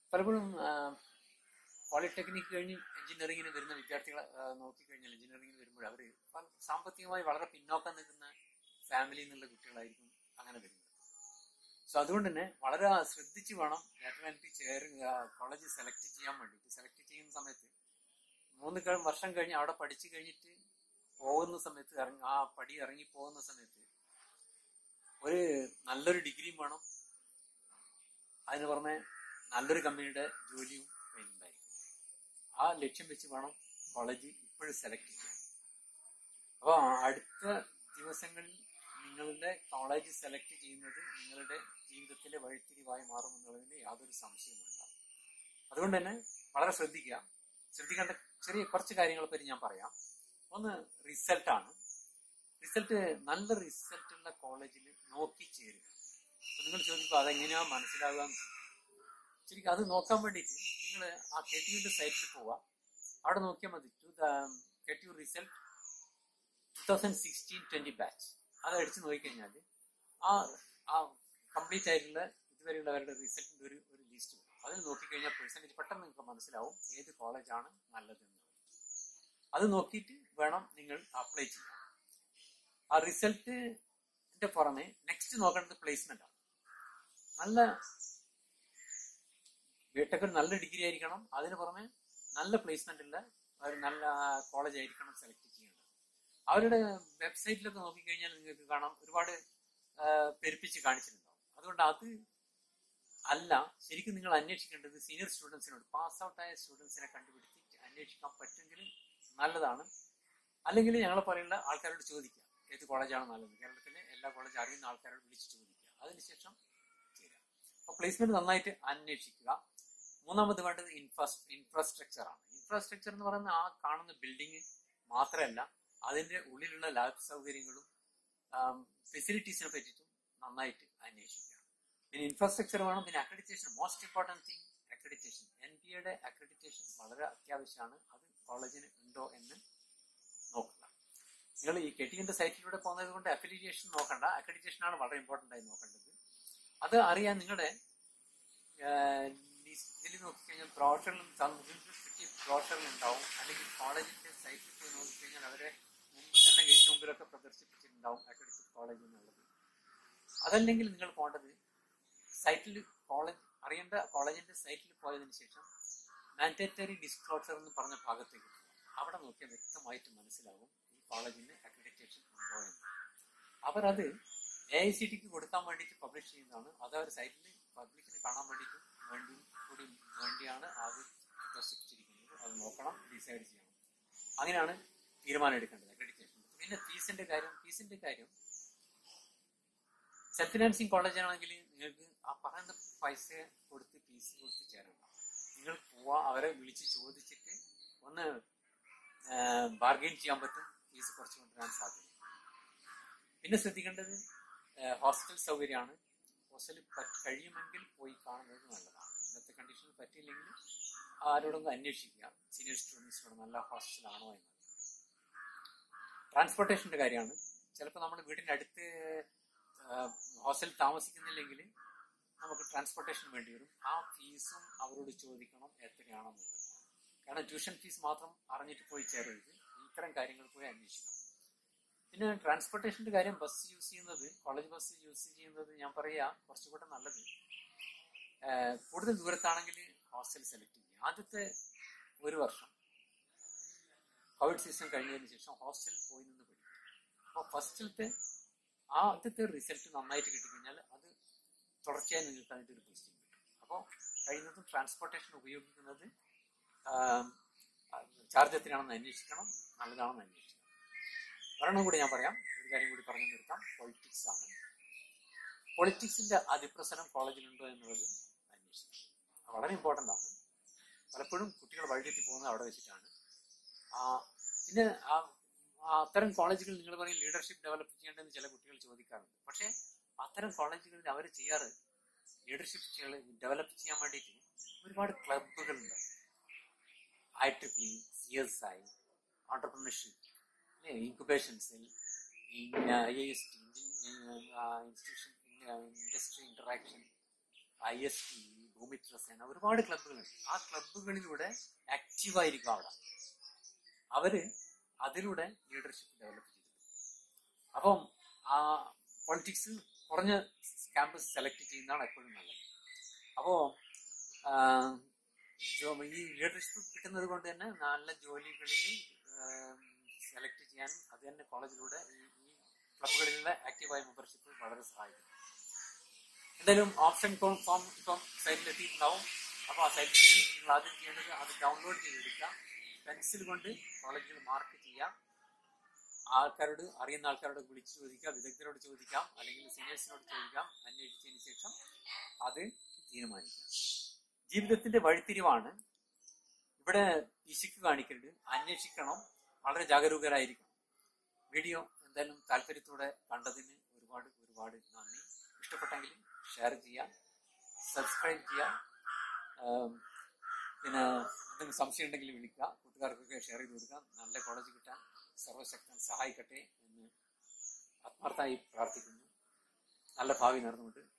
പലപ്പോഴും പോളിടെക്നിക് കഴിഞ്ഞ് എഞ്ചിനീയറിംഗിന് വരുന്ന വിദ്യാർത്ഥികളെ ആ, നോക്കിക്കഴിഞ്ഞാൽ എഞ്ചിനീയറിംഗിന് വരുമ്പോൾ അവർ സാമ്പത്തികമായി വളരെ പിന്നോക്കം നിൽക്കുന്ന ഫാമിലിയിൽ നിന്നുള്ള കുട്ടികളായിരിക്കും അങ്ങനെ വരുന്നത് സോ അതുകൊണ്ട് തന്നെ വളരെ ശ്രദ്ധിച്ച് വേണം ലാറ്ററാലിറ്റി ചേരുക കോളേജ് സെലക്ട് ചെയ്യാൻ വേണ്ടിയിട്ട് സെലക്ട് ചെയ്യുന്ന സമയത്ത് മൂന്ന് ക- വർഷം കഴിഞ്ഞ് അവിടെ പഠിച്ചു കഴിഞ്ഞിട്ട് പോകുന്ന സമയത്ത് ഇറങ്ങി ആ പടി ഇറങ്ങി പോകുന്ന സമയത്ത് ഒരു നല്ലൊരു ഡിഗ്രിയും വേണം അതിന് പുറമെ നല്ലൊരു കമ്പനിയുടെ ജോലിയും കയ്യിലുണ്ടായിരിക്കും ആ ലക്ഷ്യം വെച്ച് വേണം കോളേജ് ഇപ്പോഴും സെലക്ട് ചെയ്യാൻ അപ്പോൾ അടുത്ത ദിവസങ്ങളിൽ നിങ്ങളുടെ കോളേജ് സെലക്ട് ചെയ്യുന്നത് നിങ്ങളുടെ ജീവിതത്തിലെ വഴിത്തിരിവായി മാറുമെന്നുള്ളതിന് യാതൊരു സംശയവും വേണ്ട അതുകൊണ്ട് തന്നെ വളരെ ശ്രദ്ധിക്കുക ശ്രദ്ധിക്കേണ്ട ചെറിയ കുറച്ച് കാര്യങ്ങളെ പറ്റി ഞാൻ പറയാം ഒന്ന് റിസൾട്ടാണ് റിസൾട്ട് നല്ല റിസൾട്ട് ഉള്ള കോളേജിൽ നോക്കി ചേരുക അപ്പൊ നിങ്ങൾ ചോദിക്കുമ്പോൾ അതെങ്ങനെയാ മനസ്സിലാകുക എന്ന് ചോദിക്കും. ശരിക്കും അത് നോക്കാൻ വേണ്ടിയിട്ട് നിങ്ങൾ ആ കെ ടി യുന്റെ സൈറ്റിൽ പോവുക അവിടെ നോക്കിയാൽ മതി to the K T U result two thousand sixteen twenty batch അത് അടിച്ച് നോക്കിക്കഴിഞ്ഞാൽ ആ ആ കംപ്ലീറ്റ് ആയിട്ടുള്ള ഇതുവരെയുള്ള അവരുടെ റിസൾട്ടിന്റെ ഒരു ഒരു ലിസ്റ്റ് വരും അതിൽ നോക്കിക്കഴിഞ്ഞാൽ പെർസെൻറ്റേജ് പെട്ടെന്ന് നിങ്ങൾക്ക് മനസ്സിലാവും ഏത് കോളേജാണ് നല്ലത് എന്നുള്ളത് അത് നോക്കിയിട്ട് വേണം നിങ്ങൾ അപ്ലൈ ചെയ്യാൻ ആ റിസൾട്ടിന്റെ പുറമെ നെക്സ്റ്റ് നോക്കേണ്ടത് പ്ലേസ്മെന്റ് ആണ് നല്ല ബിടെക് നല്ല ഡിഗ്രി ആയിരിക്കണം അതിന് പുറമെ നല്ല പ്ലേസ്മെന്റ് ഉള്ള ഒരു നല്ല കോളേജ് ആയിരിക്കണം സെലക്ട് ചെയ്യേണ്ടത് അവരുടെ വെബ്സൈറ്റിലൊക്കെ നോക്കിക്കഴിഞ്ഞാൽ നിങ്ങൾക്ക് കാണാം ഒരുപാട് ആ, പെരുപ്പിച്ച് കാണിച്ചിട്ടുണ്ടാവും അതുകൊണ്ട് അത് അല്ല ശരിക്കും നിങ്ങൾ അന്വേഷിക്കേണ്ടത് സീനിയർ സ്റ്റുഡൻസിനോട് പാസ് ഔട്ട് ആയ സ്റ്റുഡൻസിനെ കണ്ടുപിടിച്ച് അന്വേഷിക്കാൻ പറ്റുമെങ്കിൽ നല്ലതാണ് അല്ലെങ്കിൽ ഞങ്ങളെ പോലെയുള്ള ആൾക്കാരോട് ചോദിക്കുക ഏത് കോളേജാണ് നല്ലത് കേരളത്തിലെ എല്ലാ കോളേജ് അറിയുന്ന ആൾക്കാരോട് വിളിച്ച് ചോദിക്കുക അതിനുശേഷം ചേരുക അപ്പോൾ പ്ലേസ്മെന്റ് നന്നായിട്ട് അന്വേഷിക്കുക മൂന്നാമത് വേണ്ടത് ഇൻഫ്രാസ് ഇൻഫ്രാസ്ട്രക്ചർ ആണ് ഇൻഫ്രാസ്ട്രക്ചർ എന്ന് പറയുന്ന ആ കാണുന്ന ബിൽഡിംഗ് മാത്രമല്ല അതിന്റെ ഉള്ളിലുള്ള ലാബ് സൗകര്യങ്ങളും ഫെസിലിറ്റീസിനെ പറ്റിയിട്ടും നന്നായിട്ട് അന്വേഷിക്കുക പിന്നെ ഇൻഫ്രാസ്ട്രക്ചർ വേണം പിന്നെ accreditation most important thing accreditation N P എയുടെ അക്രഡിറ്റേഷൻ വളരെ അത്യാവശ്യമാണ് അത് കോളേജിന് ഉണ്ടോ എന്ന് നോക്കുക നിങ്ങൾ ഈ കെട്ടിങ്ങിന്റെ സൈറ്റിലൂടെ പോകുന്നത് കൊണ്ട് അഫിലിയേഷൻ നോക്കണ്ട അക്രഡിറ്റേഷൻ ആണ് വളരെ ഇമ്പോർട്ടൻ്റ് ആയി നോക്കേണ്ടത് അത് അറിയാൻ നിങ്ങളുടെ ഇതിൽ നോക്കിക്കഴിഞ്ഞാൽ ബ്രോഷറിലും കിട്ടിയ ബ്രോഷറിൽ ഉണ്ടാവും അല്ലെങ്കിൽ കോളേജിന്റെ സൈറ്റിൽ പോയി നോക്കിക്കഴിഞ്ഞാൽ അവരെ മുമ്പ് തന്നെ ഗേറ്റിന് മുമ്പിലൊക്കെ പ്രദർശിപ്പിച്ചിട്ടുണ്ടാവും അക്രഡിറ്റഡ് കോളേജ് എന്നുള്ളത് അതല്ലെങ്കിൽ നിങ്ങൾ പോകേണ്ടത് സൈറ്റിൽ കോളേജ് അറിയേണ്ട കോളേജിന്റെ സൈറ്റിൽ പോയതിനു ശേഷം മാൻഡേറ്ററി ഡിസ്ക്ലോസർ എന്ന് പറഞ്ഞ ഭാഗത്തേക്ക് പോകും അവിടെ നോക്കിയാൽ വ്യക്തമായിട്ട് മനസ്സിലാവും ഈ കോളേജിന് അക്രഡിറ്റേഷൻ ഉണ്ടോ എന്ന് അവരത് എ ഐ സി ടിക്ക് കൊടുക്കാൻ വേണ്ടിയിട്ട് പബ്ലിഷ് ചെയ്യുന്നതാണ് അത് അവർ സൈറ്റിൽ പബ്ലിക്കിന് കാണാൻ വേണ്ടിയിട്ട് വേണ്ടി കൂടി വേണ്ടിയാണ് അത് പ്രദർശിപ്പിച്ചിരിക്കുന്നത് അത് നോക്കണം ഡിസൈഡ് ചെയ്യണം അങ്ങനെയാണ് തീരുമാനം എടുക്കേണ്ടത് അക്രഡിറ്റേഷൻ പിന്നെ ഫീസിന്റെ കാര്യം ഫീസിന്റെ കാര്യം സെൽഫ് ഫിനാൻസിങ് കോളേജ് ആണെങ്കിൽ നിങ്ങൾക്ക് ആ പറയുന്ന പൈസ കൊടുത്ത് ഫീസ് കൊടുത്ത് ചേരണ്ട നിങ്ങൾ പോവാ അവരെ വിളിച്ച് ചോദിച്ചിട്ട് ഒന്ന് ബാർഗെയിൻ ചെയ്യാൻ പറ്റും ഫീസ് കുറച്ച് കൊണ്ടുവരാൻ സാധ്യത പിന്നെ ശ്രദ്ധിക്കേണ്ടത് ഹോസ്റ്റൽ സൗകര്യമാണ് ഹോസ്റ്റലിൽ കഴിയുമെങ്കിൽ പോയി കാണുന്നത് നല്ലതാണ് ഇന്നത്തെ കണ്ടീഷനിൽ പറ്റിയില്ലെങ്കിൽ ആരോടൊന്ന് അന്വേഷിക്കുക സീനിയർ സ്റ്റുഡൻസിനോട് നല്ല ഹോസ്റ്റലാണോ എന്ന് ട്രാൻസ്പോർട്ടേഷന്റെ കാര്യമാണ് ചിലപ്പോൾ നമ്മുടെ വീടിന്റെ അടുത്ത് ഹോസ്റ്റലിൽ താമസിക്കുന്നില്ലെങ്കിൽ നമുക്ക് ട്രാൻസ്പോർട്ടേഷൻ വേണ്ടി വരും ആ ഫീസും അവരോട് ചോദിക്കണം എത്രയാണെന്നുള്ളത് കാരണം ട്യൂഷൻ ഫീസ് മാത്രം അറിഞ്ഞിട്ട് പോയി ചേരരുത് ഇത്തരം കാര്യങ്ങൾ പോയി അന്വേഷിക്കണം പിന്നെ ട്രാൻസ്പോർട്ടേഷന്റെ കാര്യം ബസ് യൂസ് ചെയ്യുന്നത് കോളേജ് ബസ് യൂസ് ചെയ്യുന്നത് ഞാൻ പറയാ കുറച്ചുകൂടെ നല്ലത് കൂടുതൽ ദൂരത്താണെങ്കിൽ ഹോസ്റ്റൽ സെലക്ട് ചെയ്യുക ആദ്യത്തെ ഒരു വർഷം കോവിഡ് സീസൺ കഴിഞ്ഞതിന് ശേഷം ഹോസ്റ്റലിൽ പോയി നിന്ന് പഠിക്കും അപ്പോൾ ഫസ്റ്റിലത്തെ ആദ്യത്തെ റിസൾട്ട് നന്നായിട്ട് കിട്ടിക്കഴിഞ്ഞാൽ അത് തുടർച്ചയായി നിങ്ങൾക്ക് അതിൻ്റെ ഒരു പോസ്റ്റിംഗ് കിട്ടും അപ്പോൾ കഴിയുന്നതും ട്രാൻസ്പോർട്ടേഷൻ ഉപയോഗിക്കുന്നത് ചാർജ് എത്രയാണെന്ന് അന്വേഷിക്കണം നല്ലതാണെന്ന് അന്വേഷിക്കണം ഒരെണ്ണം കൂടി ഞാൻ പറയാം ഒരു കാര്യം കൂടി പറഞ്ഞു നിർത്താം പൊളിറ്റിക്സ് ആണ് പൊളിറ്റിക്സിന്റെ അതിപ്രസരം കോളേജിലുണ്ടോ എന്നുള്ളത് അന്വേഷിക്കണം വളരെ ഇമ്പോർട്ടൻ്റ് ആണ് പലപ്പോഴും കുട്ടികൾ വഴിതെറ്റി പോകുന്നത് അവിടെ വെച്ചിട്ടാണ് പിന്നെ അത്തരം കോളേജുകൾ നിങ്ങൾ പറയും ലീഡർഷിപ്പ് ഡെവലപ്പ് ചെയ്യേണ്ടതെന്ന് ചില കുട്ടികൾ ചോദിക്കാറുണ്ട് പക്ഷേ അത്തരം കോളേജുകളിൽ അവർ ചെയ്യാറ് ലീഡർഷിപ്പ് ഡെവലപ്പ് ചെയ്യാൻ വേണ്ടിയിട്ട് ഒരുപാട് ക്ലബുകളുണ്ട് I triple C S I entrepreneurship incubation cell I S T institution industry interaction I S T Bhoomithra Sena ഒരുപാട് ക്ലബ്ബുകളുണ്ട് ആ ക്ലബ്ബുകളിലൂടെ ആക്റ്റീവായിരിക്കും അവിടെ അവര് അതിലൂടെ ലീഡർഷിപ്പ് ഡെവലപ്പ് ചെയ്തു അപ്പം ആ പൊളിറ്റിക്സ് കുറഞ്ഞ ക്യാമ്പസ് സെലക്ട് ചെയ്യുന്നതാണ് എപ്പോഴും നല്ലത് അപ്പോൾ ഈ ലീഡർഷിപ്പ് കിട്ടുന്നത് കൊണ്ട് തന്നെ നല്ല ജോലികളിൽ സെലക്ട് ചെയ്യാൻ അത് തന്നെ കോളേജിലൂടെ ഈ ഈ ക്ലബുകളിലുള്ള ആക്റ്റീവായ മെമ്പർഷിപ്പ് വളരെ സഹായിക്കും എന്തായാലും ഓപ്ഷൻ ഫോം ഇപ്പം സൈറ്റിൽ എത്തിയിട്ടുണ്ടാവും അപ്പോൾ ആ സൈറ്റിൽ നിങ്ങൾ ആദ്യം ചെയ്യേണ്ടത് അത് ഡൗൺലോഡ് ചെയ്തെടുക്കുക പെൻസിൽ കൊണ്ട് കോളേജിൽ മാർക്ക് ചെയ്യാം ആൾക്കാരോട് അറിയുന്ന ആൾക്കാരോട് വിളിച്ച് ചോദിക്കാം വിദഗ്ധരോട് ചോദിക്കാം അല്ലെങ്കിൽ സീനിയേഴ്സിനോട് ചോദിക്കാം അന്വേഷിച്ചതിന് ശേഷം അത് തീരുമാനിക്കാം ജീവിതത്തിന്റെ വഴിത്തിരിവാണ് ഇവിടെ പിശുക്ക് കാണിക്കരുത് അന്വേഷിക്കണം വളരെ ജാഗരൂകരായിരിക്കണം വീഡിയോ എന്തായാലും താല്പര്യത്തോടെ കണ്ടതിന് ഒരുപാട് ഒരുപാട് നന്ദി ഇഷ്ടപ്പെട്ടെങ്കിൽ ഷെയർ ചെയ്യാം സബ്സ്ക്രൈബ് ചെയ്യാം ആം, പിന്നെ എന്തെങ്കിലും സംശയം ഉണ്ടെങ്കിൽ വിളിക്കുക കൂട്ടുകാർക്കൊക്കെ ഷെയർ ചെയ്ത് കൊടുക്കാം നല്ല കോളേജ് കിട്ടാൻ സർവശക്തൻ സഹായിക്കട്ടെ എന്ന് ആത്മാർത്ഥമായി പ്രാർത്ഥിക്കുന്നു നല്ല ഭാവി നേർന്നുകൊണ്ട്